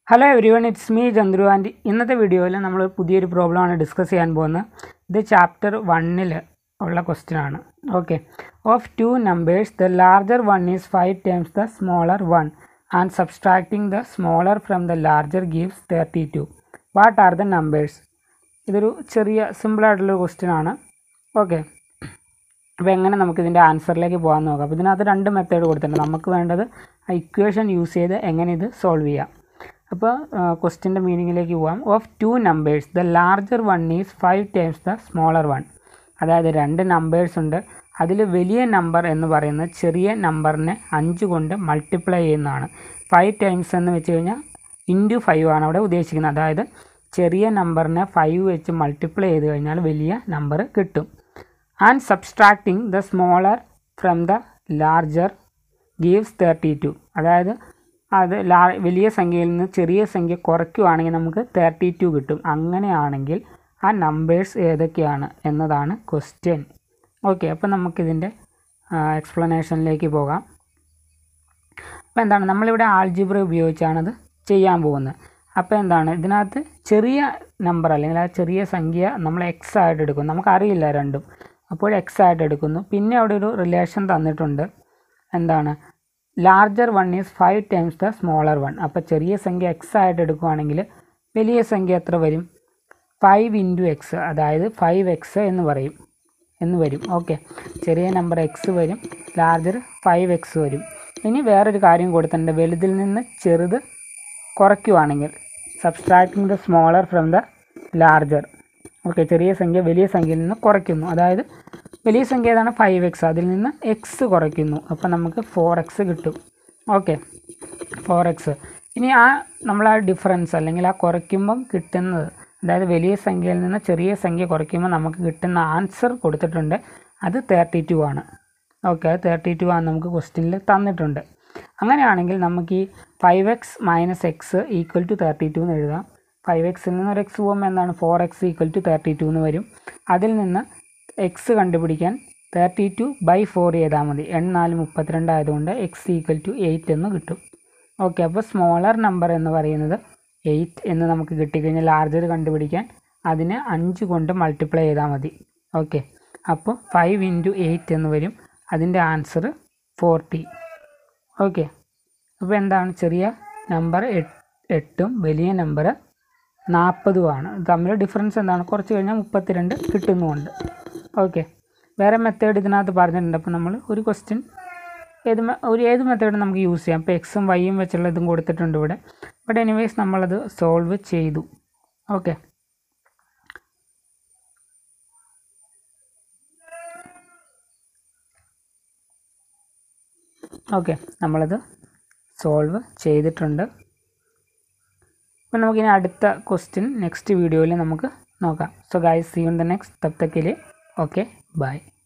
hello everyone it's me Chandru and ഇന്നത്തെ വീഡിയോയിൽ നമ്മൾ പുതിയൊരു പ്രോബ്ലമാണ് ഡിസ്കസ് ചെയ്യാൻ പോകുന്നത് ഇത് ചാപ്റ്റർ വണ്ണിൽ ഉള്ള ക്വസ്റ്റ്യൻ ആണ് okay of two numbers the larger one is five times the smaller one and subtracting the smaller from the larger gives thirty two what are the numbers ഇതൊരു ചെറിയ സിമ്പിളായിട്ടുള്ളൊരു ക്വസ്റ്റ്യൻ ആണ് ഓക്കെ അപ്പോൾ എങ്ങനെ നമുക്ക് ഇതിൻ്റെ ആൻസറിലേക്ക് പോകാൻ നോക്കാം അപ്പോൾ ഇതിനകത്ത് രണ്ട് മെത്തേഡ് കൊടുത്തിട്ടുണ്ട് നമുക്ക് വേണ്ടത് ആ ഇക്വേഷൻ യൂസ് ചെയ്ത് എങ്ങനെ ഇത് സോൾവ് ചെയ്യാം അപ്പോൾ ക്വസ്റ്റിൻ്റെ മീനിങ്ങിലേക്ക് പോകാം of two numbers the larger one is five times the smaller one അതായത് രണ്ട് നമ്പേഴ്സ് ഉണ്ട് അതിൽ വലിയ നമ്പർ എന്ന് പറയുന്നത് ചെറിയ നമ്പറിനെ അഞ്ച് കൊണ്ട് മൾട്ടിപ്ലൈ ചെയ്യുന്നതാണ് ഫൈവ് ടൈംസ് എന്ന് വെച്ച് കഴിഞ്ഞാൽ ഇൻറ്റു ഫൈവ് ആണ് അവിടെ ഉദ്ദേശിക്കുന്നത് അതായത് ചെറിയ നമ്പറിനെ ഫൈവ് വെച്ച് മൾട്ടിപ്ലൈ ചെയ്ത് കഴിഞ്ഞാൽ വലിയ നമ്പർ കിട്ടും and subtracting the smaller from the larger gives thirty two അതായത് അത് ലാ വലിയ സംഖ്യയിൽ നിന്ന് ചെറിയ സംഖ്യ കുറയ്ക്കുകയാണെങ്കിൽ നമുക്ക് തേർട്ടി ടു കിട്ടും അങ്ങനെയാണെങ്കിൽ ആ നമ്പേഴ്സ് ഏതൊക്കെയാണ് എന്നതാണ് ക്വസ്റ്റ്യൻ ഓക്കെ അപ്പോൾ നമുക്കിതിൻ്റെ എക്സ്പ്ലനേഷനിലേക്ക് പോകാം അപ്പോൾ എന്താണ് നമ്മളിവിടെ ആൾജിബ്ര ഉപയോഗിച്ചാണത് ചെയ്യാൻ പോകുന്നത് അപ്പോൾ എന്താണ് ഇതിനകത്ത് ചെറിയ നമ്പർ അല്ലെങ്കിൽ ആ ചെറിയ സംഖ്യ നമ്മൾ എക്സ് ആയിട്ട് എടുക്കും നമുക്കറിയില്ല രണ്ടും അപ്പോൾ എക്സ് ആയിട്ട് എടുക്കുന്നു പിന്നെ അവിടെ ഒരു റിലേഷൻ തന്നിട്ടുണ്ട് എന്താണ് larger one is five times the smaller one അപ്പോൾ ചെറിയ സംഖ്യ എക്സ് ആയിട്ട് എടുക്കുകയാണെങ്കിൽ വലിയ സംഖ്യ എത്ര വരും ഫൈവ് ഇൻറ്റു എക്സ് അതായത് ഫൈവ് എക്സ് എന്ന് പറയും എന്ന് വരും ഓക്കെ ചെറിയ നമ്പർ എക്സ് വരും ലാർജർ ഫൈവ് എക്സ് വരും ഇനി വേറൊരു കാര്യം കൊടുത്തിട്ടുണ്ട് വലുതിൽ നിന്ന് ചെറുത് കുറയ്ക്കുവാണെങ്കിൽ subtracting the smaller from the larger okay ചെറിയ സംഖ്യ വലിയ സംഖ്യയിൽ നിന്ന് കുറയ്ക്കുന്നു അതായത് വലിയ സംഖ്യ ഏതാണ് ഫൈവ് എക്സ് അതിൽ നിന്ന് എക്സ് കുറയ്ക്കുന്നു അപ്പോൾ നമുക്ക് ഫോർ എക്സ് കിട്ടും ഓക്കെ ഫോർ എക്സ് ഇനി ആ നമ്മൾ ആ ഡിഫറൻസ് അല്ലെങ്കിൽ ആ കുറയ്ക്കുമ്പം കിട്ടുന്നത് അതായത് വലിയ സംഖ്യയിൽ നിന്ന് ചെറിയ സംഖ്യ കുറയ്ക്കുമ്പോൾ നമുക്ക് കിട്ടുന്ന ആൻസർ കൊടുത്തിട്ടുണ്ട് അത് തേർട്ടി ടു ആണ് ഓക്കെ അത് തേർട്ടി ടു ആണ് നമുക്ക് ക്വസ്റ്റ്യനിൽ തന്നിട്ടുണ്ട് അങ്ങനെയാണെങ്കിൽ നമുക്ക് ഈ five x minus x equal to thirty two എന്ന് എഴുതാം ഫൈവ് എക്സിൽ നിന്ന് ഒരു എക്സ് പോകുമ്പോൾ എന്താണ് four x equal to thirty two എന്ന് വരും അതിൽ നിന്ന് എക്സ് കണ്ടുപിടിക്കാൻ തേർട്ടി ടു ബൈ ഫോർ ചെയ്താൽ മതി എണ്ണാല് മുപ്പത്തിരണ്ട് ആയതുകൊണ്ട് എക്സ് ഈക്വൽ ടു എയ്റ്റ് എന്ന് കിട്ടും ഓക്കെ അപ്പോൾ സ്മോളർ നമ്പർ എന്ന് പറയുന്നത് എയ്റ്റ് എന്ന് നമുക്ക് കിട്ടിക്കഴിഞ്ഞാൽ ലാർജർ കണ്ടുപിടിക്കാൻ അതിനെ അഞ്ച് കൊണ്ട് മൾട്ടിപ്ലൈ ചെയ്താൽ മതി ഓക്കെ അപ്പോൾ ഫൈവ് ഇൻറ്റു എയ്റ്റ് എന്ന് വരും അതിൻ്റെ ആൻസർ ഫോർട്ടി ഓക്കെ അപ്പോൾ എന്താണ് ചെറിയ നമ്പർ എട്ടും വലിയ നമ്പർ നാൽപ്പതുമാണ് തമ്മിൽ ഡിഫറൻസ് എന്താണ് കുറച്ച് കഴിഞ്ഞാൽ മുപ്പത്തിരണ്ട് കിട്ടുന്നുമുണ്ട് ഓക്കെ വേറെ മെത്തേഡ് ഇതിനകത്ത് പറഞ്ഞിട്ടുണ്ട് അപ്പോൾ നമ്മൾ ഒരു ക്വസ്റ്റ്യൻ ഏത് ഒരു ഏത് മെത്തേഡ് നമുക്ക് യൂസ് ചെയ്യാം അപ്പോൾ എക്സും വൈയും വെച്ചുള്ള ഇതും കൊടുത്തിട്ടുണ്ട് ഇവിടെ ബട്ട് എനിവേസ് നമ്മളത് സോൾവ് ചെയ്തു ഓക്കെ ഓക്കെ നമ്മളത് സോൾവ് ചെയ്തിട്ടുണ്ട് അപ്പോൾ നമുക്കിനി അടുത്ത ക്വസ്റ്റ്യൻ നെക്സ്റ്റ് വീഡിയോയിൽ നമുക്ക് നോക്കാം so guys see on the next തബ് തക്കിലെ ഓക്കെ ബൈ